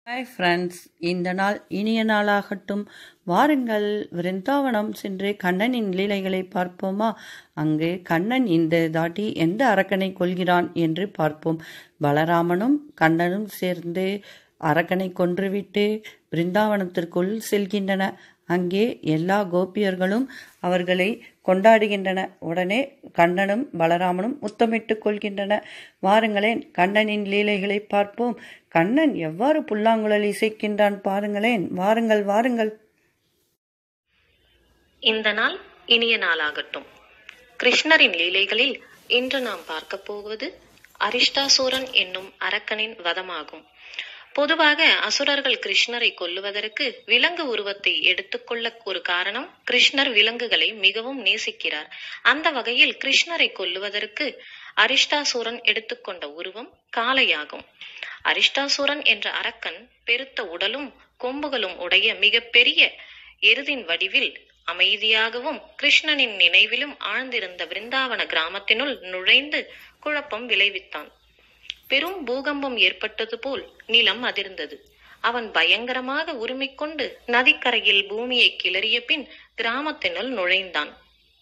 hi friends இந்த நாள் இனிய நாளாகட்டும் வாருங்கள் விருந்தாவனம் சென்று கண்ணனின் லீலைகளை பார்ப்போமா அங்கு கண்ணன் இந்த தாட்டி எந்த அரக்கனை கொள்கிறான் என்று பார்ப்போம் பலராமனும் கண்ணனும் சேர்ந்து அரக்கனை கொன்றுவிட்டு பிருந்தாவனத்திற்குள் செல்கின்றன அங்கே எல்லா கோபியர்களும் அவர்களை கொண்டாடுகின்றன உடனே கண்ணனும் பலராமனும் முத்தமிட்டுக் கொள்கின்றன வாருங்களேன் கண்ணனின் லீலைகளை பார்ப்போம் கண்ணன் எவ்வாறு புல்லாங்குழல் இசைக்கின்றான் பாருங்களேன் வாருங்கள் வாருங்கள் இந்த நாள் இனிய நாளாகட்டும் கிருஷ்ணரின் லீலைகளில் இன்று நாம் பார்க்க போவது அரிஷ்டாசூரன் என்னும் அரக்கனின் வதமாகும் பொதுவாக அசுரர்கள் கிருஷ்ணரை கொல்லுவதற்கு விலங்கு உருவத்தை எடுத்துக்கொள்ள ஒரு காரணம் கிருஷ்ணர் விலங்குகளை மிகவும் நேசிக்கிறார் அந்த வகையில் கிருஷ்ணரை கொல்லுவதற்கு அரிஷ்டாசூரன் எடுத்துக்கொண்ட உருவம் காளையாகும் அரிஷ்டாசூரன் என்ற அரக்கன் பெருத்த உடலும் கொம்புகளும் உடைய மிகப்பெரிய எருதின் வடிவில் அமைதியாகவும் கிருஷ்ணனின் நினைவிலும் ஆழ்ந்திருந்த விருந்தாவன கிராமத்தினுள் நுழைந்து குழப்பம் விளைவித்தான் பெரும் பூகம்பம் ஏற்பட்டது போல் நிலம் அதிர்ந்தது அவன் பயங்கரமாக உரிமிக்கொண்டு நதிக்கரையில் பூமியை கிளறிய பின் கிராமத்தினுள் நுழைந்தான்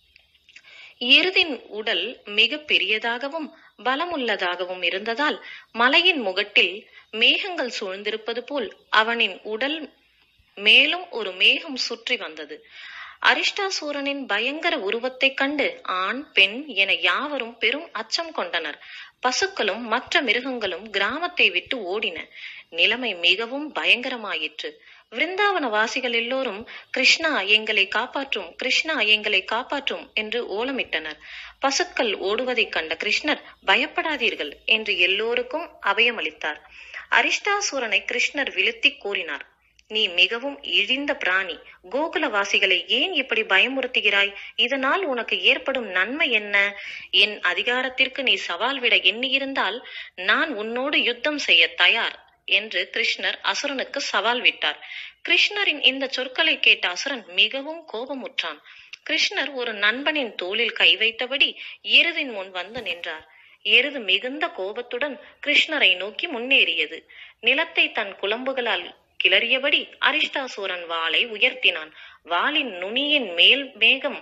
எருதின் உடல் மிக பெரியதாகவும் பலமுள்ளதாகவும் இருந்ததால் மலையின் முகட்டில் மேகங்கள் சூழ்ந்திருப்பது போல் அவனின் உடல் மேலும் ஒரு மேகம் சுற்றி வந்தது அரிஷ்டாசூரனின் பயங்கர உருவத்தைக் கண்டு ஆண் பெண் என யாவரும் பெரும் அச்சம் கொண்டனர் பசுக்களும் மற்ற மிருகங்களும் கிராமத்தை விட்டு ஓடின நிலைமை மிகவும் பயங்கரமாயிற்று விருந்தாவன வாசிகள் எல்லோரும் கிருஷ்ணா எங்களை காப்பாற்றும் கிருஷ்ணா எங்களை காப்பாற்றும் என்று ஓலமிட்டனர் பசுக்கள் ஓடுவதைக் கண்ட கிருஷ்ணர் பயப்படாதீர்கள் என்று எல்லோருக்கும் அபயமளித்தார் அரிஷ்டாசூரனை கிருஷ்ணர் விழுத்தி கூறினார் நீ மிகவும் இழிந்த பிராணி கோகுலவாசிகளை ஏன் இப்படி பயமுறுத்துகிறாய் இதனால் உனக்கு ஏற்படும் நன்மை என்ன என் அதிகாரத்திற்கு நீ சவால் விட எண்ணியிருந்தால் நான் உன்னோடு யுத்தம் செய்ய தயார் என்று கிருஷ்ணர் அசுரனுக்கு சவால் விட்டார் கிருஷ்ணரின் இந்த சொற்களை கேட்ட அசுரன் மிகவும் கோபமுற்றான் கிருஷ்ணர் ஒரு நண்பனின் தோளில் கை வைத்தபடி எருதின் முன் வந்து நின்றார் எருது மிகுந்த கோபத்துடன் கிருஷ்ணரை நோக்கி முன்னேறியது நிலத்தை தன் குழம்புகளால் கிளறியபடி அரிஷ்டாசூரன் வாளை உயர்த்தினான் வாளின் நுனியின் மேல் மேகம்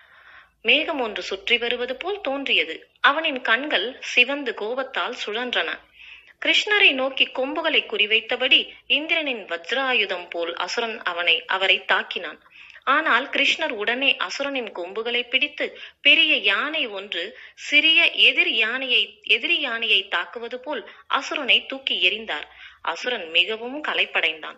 மேகம் ஒன்று சுற்றி வருவது போல் தோன்றியது அவனின் கண்கள் சிவந்து கோபத்தால் சுழன்றன கிருஷ்ணரை நோக்கி கொம்புகளை குறிவைத்தபடி இந்திரனின் வஜ்ராயுதம் போல் அசுரன் அவனை அவரை தாக்கினான் ஆனால் கிருஷ்ணர் உடனே அசுரனின் கொம்புகளை பிடித்து பெரிய யானை ஒன்று சிறிய எதிர் யானையை எதிரி யானையை தாக்குவது போல் அசுரனை தூக்கி எறிந்தார் அசுரன் மிகவும் களைப்படைந்தான்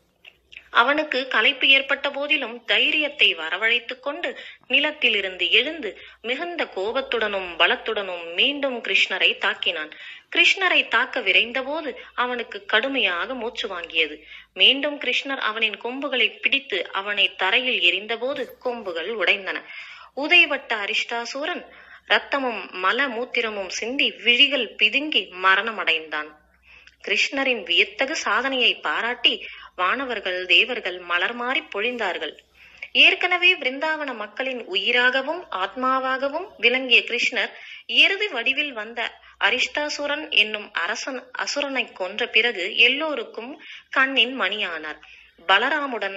அவனுக்கு களைப்பு ஏற்பட்ட போதிலும் தைரியத்தை வரவழைத்துக் கொண்டு நிலத்திலிருந்து எழுந்து மிகுந்த கோபத்துடனும் பலத்துடனும் மீண்டும் கிருஷ்ணரை தாக்கினான் கிருஷ்ணரை தாக்க விரைந்தபோது அவனுக்கு கடுமையாக மூச்சு வாங்கியது மீண்டும் கிருஷ்ணர் அவனின் கொம்புகளை பிடித்து அவனை தரையில் எரிந்தபோது கொம்புகள் உடைந்தன உதைவட்ட அரிஷ்டாசூரன் ரத்தமும் மல மூத்திரமும் சிந்தி விழிகள் பிதுங்கி மரணமடைந்தான் கிருஷ்ணரின் வியத்தகு சாதனையை பாராட்டி வானவர்கள் தேவர்கள் மலர் மாறி பொழிந்தார்கள் ஏற்கனவே பிருந்தாவன மக்களின் உயிராகவும் ஆத்மாவாகவும் விளங்கிய கிருஷ்ணர் எருது வடிவில் வந்த அரிஷ்டாசுரன் என்னும் அரசன் அசுரனை கொன்ற பிறகு எல்லோருக்கும் கண்ணின் மணியானார் பலராமுடன்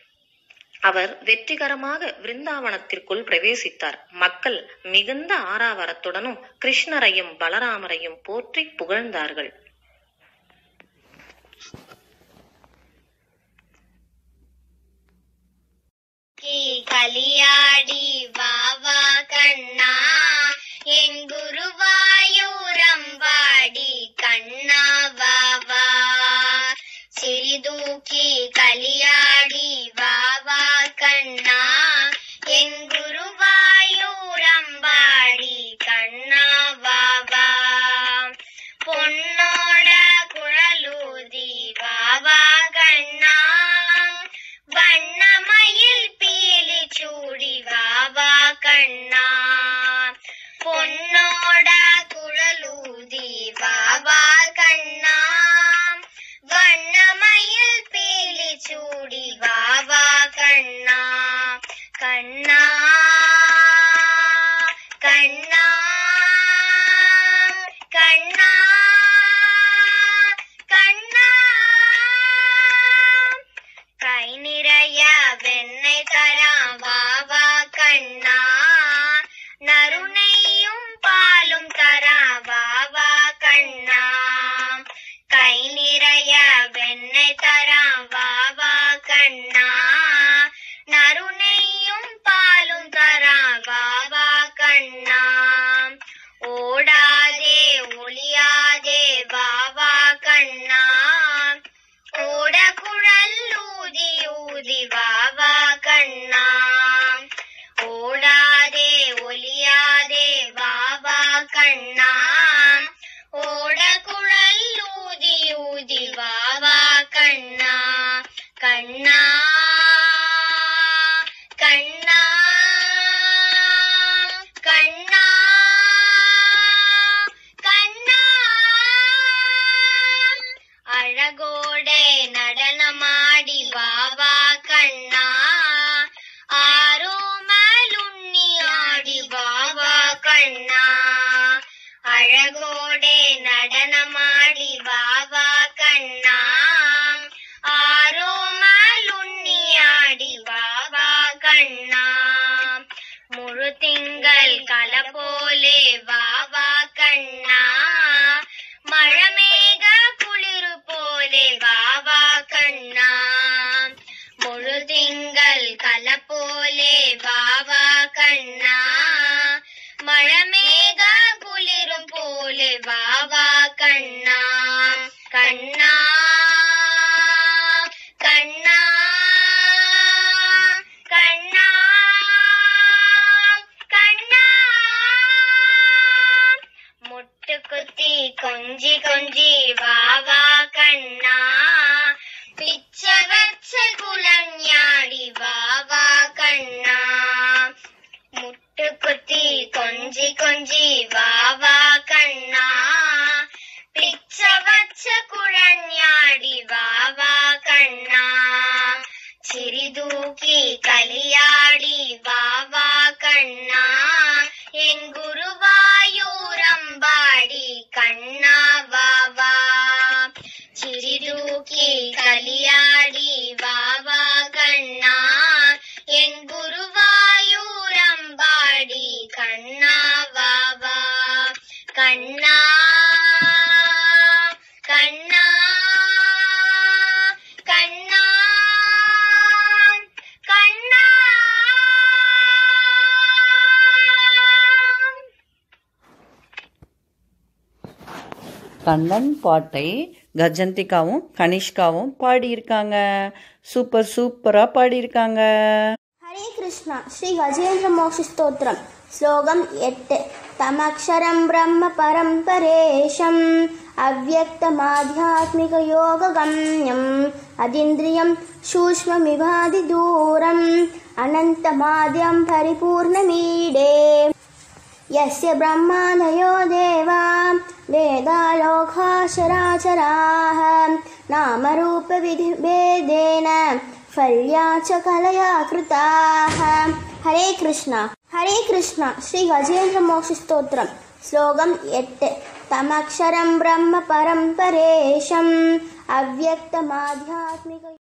அவர் வெற்றிகரமாக விருந்தாவனத்திற்குள் பிரவேசித்தார் மக்கள் மிகுந்த ஆறாவரத்துடனும் கிருஷ்ணரையும் பலராமரையும் போற்றி புகழ்ந்தார்கள் களியாடி வாவா கண்ணா என் குருவாயூரம்பாடி கண்ணா வாவா சிறிதூக்கி களியாடி வாவா கண்ணா என் குருவாயூரம்பாடி கண்ணா வாவா பொன்னோட குழலூதி வாவா கண்ணா வண்ணமயில் பீலி சூடி வாவா கண்ணா பொன்னோட குழலூதி வாவா கண்ணா வண்ணமயில் பீலி கண்ணா முழு திங்கள் கலப்போலே வாவா கண்ணா மழமேக குளிரும் போலே வாவா கண்ணா கண்ணா கண்ணா கண்ணா கண்ணா முட்டு குத்தி கொஞ்சி கொஞ்சி வாவா கண்ணா பிச்ச வச்ச குளஞாடி வாவா கண்ணா முட்டு குத்தி கொஞ்சி கொஞ்சி வாவா கண்ணா பிச்ச வச்ச குழஞாடி வாவா கண்ணா சிறிதூக்கி கலியாடி வாவா கண்ணா என் குருவாயூரம்பாடி கண்ணா வாவா சிறிதூக்கி கலியாடி வாவா கண்ணா என் குருவாயூரம்பாடி கண்ணா வாவா கண்ணா கண்ணா கண்ணா கண்ணா கண்ணன் பாட்டை கஜந்திகாவும் கனிஷ்காவும் பாடியிருக்காங்க சூப்பர் சூப்பராக பாடியிருக்காங்க ஹரே கிருஷ்ணா ஸ்ரீ கஜேந்திர மோக்ஷ ஸ்தோத்திரம் ஸ்லோகம் எட்டு தமக்ஷரம் பிரம்ம பரம்பரேஷம் அவ்வக்தமாத்தியாத்மிகயோககம்யம் அதிந்திரியம் சூஷ்மமிவாதி தூரம் அனந்தமாத்யம் பரிபூர்ணமீடே यस्य ब्रह्मादयो देवा वेदालोकाशराचराः नामरूपविधिभेदेन फल्या च कलया कृताः हरे कृष्ण हरे कृष्ण श्री गजेन्द्र मोक्ष स्तोत्रम् श्लोकम् एट् तमक्षरं ब्रह्म परं परेशम् अव्यक्तमाध्यात्मिक